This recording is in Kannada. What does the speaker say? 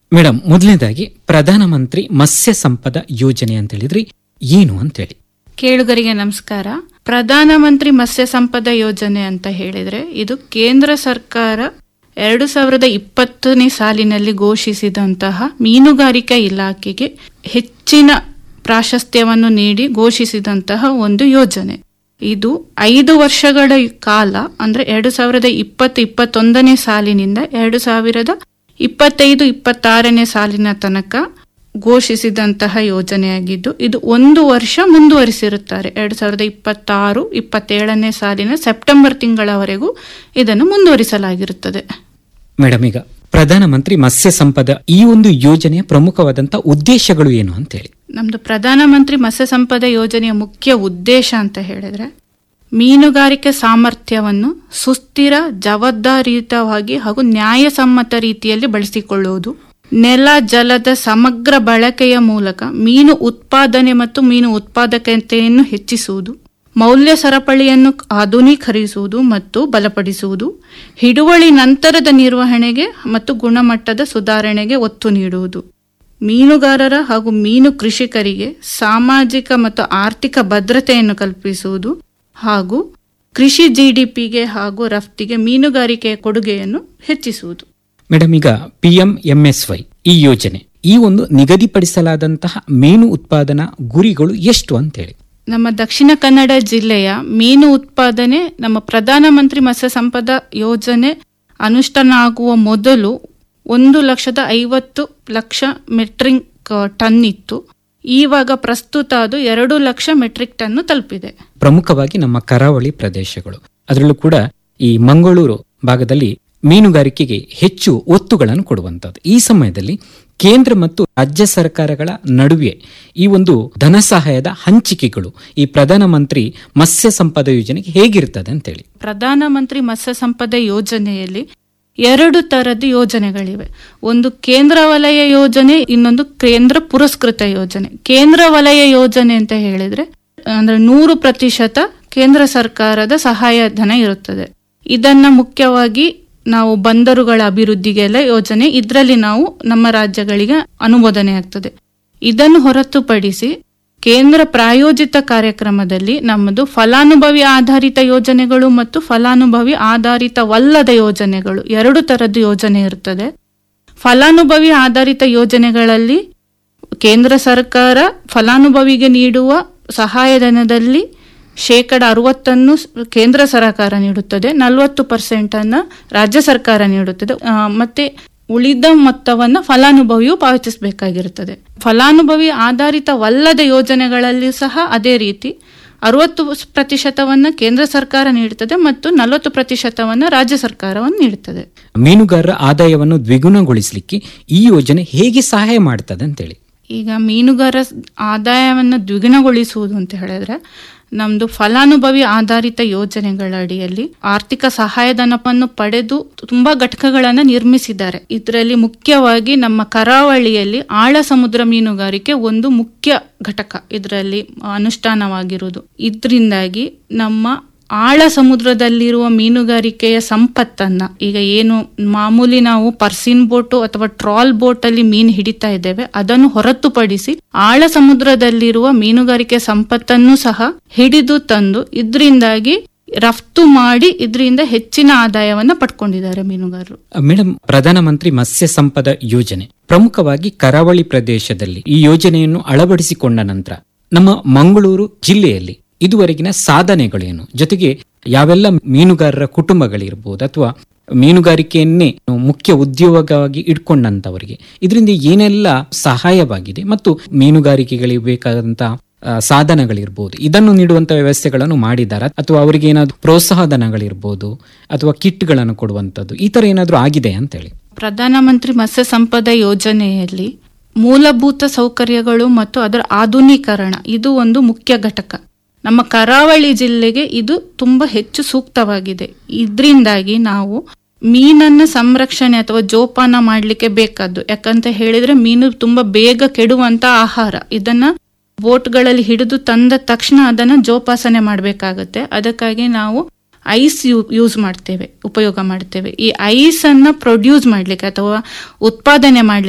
ಮೇಡಮ್ ಮೊದಲನೇದಾಗಿ ಪ್ರಧಾನಮಂತ್ರಿ ಮತ್ಸ್ಯ ಸಂಪದ ಯೋಜನೆ ಅಂತ ಹೇಳಿದ್ರಿ ಏನು ಅಂತೇಳಿ ಕೇಳುಗರಿಗೆ ನಮಸ್ಕಾರ ಪ್ರಧಾನಮಂತ್ರಿ ಮತ್ಸ್ಯ ಸಂಪದ ಯೋಜನೆ ಅಂತ ಹೇಳಿದ್ರೆ ಇದು ಕೇಂದ್ರ ಸರ್ಕಾರ ಎರಡು ಸಾವಿರದ ಇಪ್ಪತ್ತನೇ ಸಾಲಿನಲ್ಲಿ ಘೋಷಿಸಿದಂತಹ ಮೀನುಗಾರಿಕಾ ಇಲಾಖೆಗೆ ಹೆಚ್ಚಿನ ಪ್ರಾಶಸ್ತ್ಯವನ್ನು ನೀಡಿ ಘೋಷಿಸಿದಂತಹ ಒಂದು ಯೋಜನೆ ಇದು ಐದು ವರ್ಷಗಳ ಕಾಲ ಅಂದ್ರೆ ಎರಡು ಸಾವಿರದ ಇಪ್ಪತ್ತು ಇಪ್ಪತ್ತೊಂದನೇ ಸಾಲಿನಿಂದ ಎರಡು ಸಾವಿರದ ಇಪ್ಪತ್ತೈದು ಇಪ್ಪತ್ತಾರನೇ ಸಾಲಿನ ತನಕ ಘೋಷಿಸಿದಂತಹ ಯೋಜನೆಯಾಗಿದ್ದು ಇದು ಒಂದು ವರ್ಷ ಮುಂದುವರಿಸಿರುತ್ತಾರೆ ಎರಡು ಸಾವಿರದ ಇಪ್ಪತ್ತಾರು ಇಪ್ಪತ್ತೇಳನೇ ಸಾಲಿನ ಸೆಪ್ಟೆಂಬರ್ ತಿಂಗಳವರೆಗೂ ಇದನ್ನು ಮುಂದುವರಿಸಲಾಗಿರುತ್ತದೆ ಮೇಡಮ್ ಈಗ ಪ್ರಧಾನಮಂತ್ರಿ ಮತ್ಸ್ಯ ಸಂಪದ ಈ ಒಂದು ಯೋಜನೆಯ ಪ್ರಮುಖವಾದಂತ ಉದ್ದೇಶಗಳು ಏನು ಅಂತೇಳಿ ನಮ್ದು ಪ್ರಧಾನಮಂತ್ರಿ ಮತ್ಸ್ಯ ಸಂಪದ ಯೋಜನೆಯ ಮುಖ್ಯ ಉದ್ದೇಶ ಅಂತ ಹೇಳಿದ್ರೆ ಮೀನುಗಾರಿಕೆ ಸಾಮರ್ಥ್ಯವನ್ನು ಸುಸ್ಥಿರ ಜವಾಬ್ದಾರಿಯುತವಾಗಿ ಹಾಗೂ ನ್ಯಾಯಸಮ್ಮತ ರೀತಿಯಲ್ಲಿ ಬಳಸಿಕೊಳ್ಳುವುದು ನೆಲ ಜಲದ ಸಮಗ್ರ ಬಳಕೆಯ ಮೂಲಕ ಮೀನು ಉತ್ಪಾದನೆ ಮತ್ತು ಮೀನು ಉತ್ಪಾದಕತೆಯನ್ನು ಹೆಚ್ಚಿಸುವುದು ಮೌಲ್ಯ ಸರಪಳಿಯನ್ನು ಆಧುನೀಕರಿಸುವುದು ಮತ್ತು ಬಲಪಡಿಸುವುದು ಹಿಡುವಳಿ ನಂತರದ ನಿರ್ವಹಣೆಗೆ ಮತ್ತು ಗುಣಮಟ್ಟದ ಸುಧಾರಣೆಗೆ ಒತ್ತು ನೀಡುವುದು ಮೀನುಗಾರರ ಹಾಗೂ ಮೀನು ಕೃಷಿಕರಿಗೆ ಸಾಮಾಜಿಕ ಮತ್ತು ಆರ್ಥಿಕ ಭದ್ರತೆಯನ್ನು ಕಲ್ಪಿಸುವುದು ಹಾಗೂ ಕೃಷಿ ಜಿಡಿಪಿಗೆ ಹಾಗೂ ರಫ್ತಿಗೆ ಮೀನುಗಾರಿಕೆಯ ಕೊಡುಗೆಯನ್ನು ಹೆಚ್ಚಿಸುವುದು ಮೇಡಮ್ ಈಗ ಪಿ ಎಂ ಎಂಎಸ್ವೈ ಈ ಯೋಜನೆ ಈ ಒಂದು ನಿಗದಿಪಡಿಸಲಾದಂತಹ ಮೀನು ಉತ್ಪಾದನಾ ಗುರಿಗಳು ಎಷ್ಟು ಅಂತೇಳಿ ನಮ್ಮ ದಕ್ಷಿಣ ಕನ್ನಡ ಜಿಲ್ಲೆಯ ಮೀನು ಉತ್ಪಾದನೆ ನಮ್ಮ ಪ್ರಧಾನಮಂತ್ರಿ ಮತ್ಸ್ಯ ಸಂಪದ ಯೋಜನೆ ಅನುಷ್ಠಾನ ಆಗುವ ಮೊದಲು ಒಂದು ಲಕ್ಷದ ಐವತ್ತು ಲಕ್ಷ ಮೆಟ್ರಿಕ್ ಟನ್ ಇತ್ತು ಇವಾಗ ಪ್ರಸ್ತುತ ಅದು ಎರಡು ಲಕ್ಷ ಮೆಟ್ರಿಕ್ ಟನ್ ತಲುಪಿದೆ ಪ್ರಮುಖವಾಗಿ ನಮ್ಮ ಕರಾವಳಿ ಪ್ರದೇಶಗಳು ಅದರಲ್ಲೂ ಕೂಡ ಈ ಮಂಗಳೂರು ಭಾಗದಲ್ಲಿ ಮೀನುಗಾರಿಕೆಗೆ ಹೆಚ್ಚು ಒತ್ತುಗಳನ್ನು ಕೊಡುವಂತದ್ದು ಈ ಸಮಯದಲ್ಲಿ ಕೇಂದ್ರ ಮತ್ತು ರಾಜ್ಯ ಸರ್ಕಾರಗಳ ನಡುವೆ ಈ ಒಂದು ಧನ ಸಹಾಯದ ಹಂಚಿಕೆಗಳು ಈ ಪ್ರಧಾನಮಂತ್ರಿ ಮತ್ಸ್ಯ ಸಂಪದ ಯೋಜನೆಗೆ ಹೇಗಿರ್ತದೆ ಅಂತೇಳಿ ಪ್ರಧಾನಮಂತ್ರಿ ಮತ್ಸ್ಯ ಸಂಪದ ಯೋಜನೆಯಲ್ಲಿ ಎರಡು ತರದ ಯೋಜನೆಗಳಿವೆ ಒಂದು ಕೇಂದ್ರ ವಲಯ ಯೋಜನೆ ಇನ್ನೊಂದು ಕೇಂದ್ರ ಪುರಸ್ಕೃತ ಯೋಜನೆ ಕೇಂದ್ರ ವಲಯ ಯೋಜನೆ ಅಂತ ಹೇಳಿದ್ರೆ ಅಂದ್ರೆ ನೂರು ಪ್ರತಿಶತ ಕೇಂದ್ರ ಸರ್ಕಾರದ ಸಹಾಯಧನ ಇರುತ್ತದೆ ಇದನ್ನ ಮುಖ್ಯವಾಗಿ ನಾವು ಬಂದರುಗಳ ಅಭಿವೃದ್ಧಿಗೆಲ್ಲ ಯೋಜನೆ ಇದರಲ್ಲಿ ನಾವು ನಮ್ಮ ರಾಜ್ಯಗಳಿಗೆ ಅನುಮೋದನೆ ಆಗ್ತದೆ ಇದನ್ನು ಹೊರತುಪಡಿಸಿ ಕೇಂದ್ರ ಪ್ರಾಯೋಜಿತ ಕಾರ್ಯಕ್ರಮದಲ್ಲಿ ನಮ್ಮದು ಫಲಾನುಭವಿ ಆಧಾರಿತ ಯೋಜನೆಗಳು ಮತ್ತು ಫಲಾನುಭವಿ ಆಧಾರಿತವಲ್ಲದ ಯೋಜನೆಗಳು ಎರಡು ತರದ ಯೋಜನೆ ಇರುತ್ತದೆ ಫಲಾನುಭವಿ ಆಧಾರಿತ ಯೋಜನೆಗಳಲ್ಲಿ ಕೇಂದ್ರ ಸರ್ಕಾರ ಫಲಾನುಭವಿಗೆ ನೀಡುವ ಸಹಾಯಧನದಲ್ಲಿ ಶೇಕಡ ಅರವತ್ತನ್ನು ಕೇಂದ್ರ ಸರ್ಕಾರ ನೀಡುತ್ತದೆ ನಲವತ್ತು ಪರ್ಸೆಂಟ್ ಅನ್ನ ರಾಜ್ಯ ಸರ್ಕಾರ ನೀಡುತ್ತದೆ ಆ, ಮತ್ತೆ ಉಳಿದ ಮೊತ್ತವನ್ನ ಫಲಾನುಭವಿಯು ಪಾವತಿಸಬೇಕಾಗಿರುತ್ತದೆ ಫಲಾನುಭವಿ ಆಧಾರಿತವಲ್ಲದ ಯೋಜನೆಗಳಲ್ಲಿ ಸಹ ಅದೇ ರೀತಿ ಅರವತ್ತು ಪ್ರತಿಶತವನ್ನ ಕೇಂದ್ರ ಸರ್ಕಾರ ನೀಡುತ್ತದೆ ಮತ್ತು ನಲವತ್ತು ಪ್ರತಿಶತವನ್ನ ರಾಜ್ಯ ಸರ್ಕಾರವನ್ನು ನೀಡುತ್ತದೆ ಮೀನುಗಾರರ ಆದಾಯವನ್ನು ದ್ವಿಗುಣಗೊಳಿಸಲಿಕ್ಕೆ ಈ ಯೋಜನೆ ಹೇಗೆ ಸಹಾಯ ಮಾಡ್ತದೆ ಅಂತೇಳಿ ಈಗ ಮೀನುಗಾರ ಆದಾಯವನ್ನು ದ್ವಿಗುಣಗೊಳಿಸುವುದು ಅಂತ ಹೇಳಿದ್ರೆ ನಮ್ದು ಫಲಾನುಭವಿ ಆಧಾರಿತ ಯೋಜನೆಗಳ ಅಡಿಯಲ್ಲಿ ಆರ್ಥಿಕ ಸಹಾಯಧನವನ್ನು ಪಡೆದು ತುಂಬಾ ಘಟಕಗಳನ್ನು ನಿರ್ಮಿಸಿದ್ದಾರೆ ಇದರಲ್ಲಿ ಮುಖ್ಯವಾಗಿ ನಮ್ಮ ಕರಾವಳಿಯಲ್ಲಿ ಆಳ ಸಮುದ್ರ ಮೀನುಗಾರಿಕೆ ಒಂದು ಮುಖ್ಯ ಘಟಕ ಇದರಲ್ಲಿ ಅನುಷ್ಠಾನವಾಗಿರುವುದು ಇದರಿಂದಾಗಿ ನಮ್ಮ ಆಳ ಸಮುದ್ರದಲ್ಲಿರುವ ಮೀನುಗಾರಿಕೆಯ ಸಂಪತ್ತನ್ನ ಈಗ ಏನು ಮಾಮೂಲಿ ನಾವು ಪರ್ಸಿನ್ ಬೋಟು ಅಥವಾ ಟ್ರಾಲ್ ಬೋಟ್ ಅಲ್ಲಿ ಮೀನು ಹಿಡಿತಾ ಇದ್ದೇವೆ ಅದನ್ನು ಹೊರತುಪಡಿಸಿ ಆಳ ಸಮುದ್ರದಲ್ಲಿರುವ ಮೀನುಗಾರಿಕೆ ಸಂಪತ್ತನ್ನು ಸಹ ಹಿಡಿದು ತಂದು ಇದರಿಂದಾಗಿ ರಫ್ತು ಮಾಡಿ ಇದರಿಂದ ಹೆಚ್ಚಿನ ಆದಾಯವನ್ನ ಪಡ್ಕೊಂಡಿದ್ದಾರೆ ಮೀನುಗಾರರು ಮೇಡಮ್ ಪ್ರಧಾನಮಂತ್ರಿ ಮತ್ಸ್ಯ ಸಂಪದ ಯೋಜನೆ ಪ್ರಮುಖವಾಗಿ ಕರಾವಳಿ ಪ್ರದೇಶದಲ್ಲಿ ಈ ಯೋಜನೆಯನ್ನು ಅಳವಡಿಸಿಕೊಂಡ ನಂತರ ನಮ್ಮ ಮಂಗಳೂರು ಜಿಲ್ಲೆಯಲ್ಲಿ ಇದುವರೆಗಿನ ಸಾಧನೆಗಳೇನು ಜೊತೆಗೆ ಯಾವೆಲ್ಲ ಮೀನುಗಾರರ ಕುಟುಂಬಗಳಿರ್ಬೋದು ಅಥವಾ ಮೀನುಗಾರಿಕೆಯನ್ನೇ ಮುಖ್ಯ ಉದ್ಯೋಗವಾಗಿ ಇಟ್ಕೊಂಡಂತವರಿಗೆ ಇದರಿಂದ ಏನೆಲ್ಲ ಸಹಾಯವಾಗಿದೆ ಮತ್ತು ಮೀನುಗಾರಿಕೆಗಳಿಗೆ ಬೇಕಾದಂತಹ ಆ, ಸಾಧನಗಳಿರ್ಬೋದು ಇದನ್ನು ನೀಡುವಂತ ವ್ಯವಸ್ಥೆಗಳನ್ನು ಮಾಡಿದ್ದಾರೆ ಅಥವಾ ಅವರಿಗೆ ಏನಾದ್ರು ಪ್ರೋತ್ಸಾಹಧನಗಳಿರ್ಬೋದು ಅಥವಾ ಕಿಟ್ಗಳನ್ನು ಕೊಡುವಂತದ್ದು ಈ ತರ ಏನಾದ್ರೂ ಆಗಿದೆ ಅಂತೇಳಿ ಪ್ರಧಾನಮಂತ್ರಿ ಮತ್ಸ್ಯ ಸಂಪದ ಯೋಜನೆಯಲ್ಲಿ ಮೂಲಭೂತ ಸೌಕರ್ಯಗಳು ಮತ್ತು ಅದರ ಆಧುನೀಕರಣ ಇದು ಒಂದು ಮುಖ್ಯ ಘಟಕ ನಮ್ಮ ಕರಾವಳಿ ಜಿಲ್ಲೆಗೆ ಇದು ತುಂಬಾ ಹೆಚ್ಚು ಸೂಕ್ತವಾಗಿದೆ ಇದರಿಂದಾಗಿ ನಾವು ಮೀನನ್ನ ಸಂರಕ್ಷಣೆ ಅಥವಾ ಜೋಪಾನ ಮಾಡಲಿಕ್ಕೆ ಬೇಕಾದ್ದು ಯಾಕಂತ ಹೇಳಿದ್ರೆ ಮೀನು ತುಂಬಾ ಬೇಗ ಕೆಡುವಂತ ಆಹಾರ ಇದನ್ನ ಬೋಟ್ಗಳಲ್ಲಿ ಹಿಡಿದು ತಂದ ತಕ್ಷಣ ಅದನ್ನ ಜೋಪಾಸನೆ ಮಾಡಬೇಕಾಗತ್ತೆ ಅದಕ್ಕಾಗಿ ನಾವು ಐಸ್ ಯೂಸ್ ಮಾಡ್ತೇವೆ ಉಪಯೋಗ ಮಾಡ್ತೇವೆ ಈ ಐಸ್ ಅನ್ನ ಪ್ರೊಡ್ಯೂಸ್ ಮಾಡ್ಲಿಕ್ಕೆ ಅಥವಾ ಉತ್ಪಾದನೆ ಮಾಡ್ಲಿಕ್ಕೆ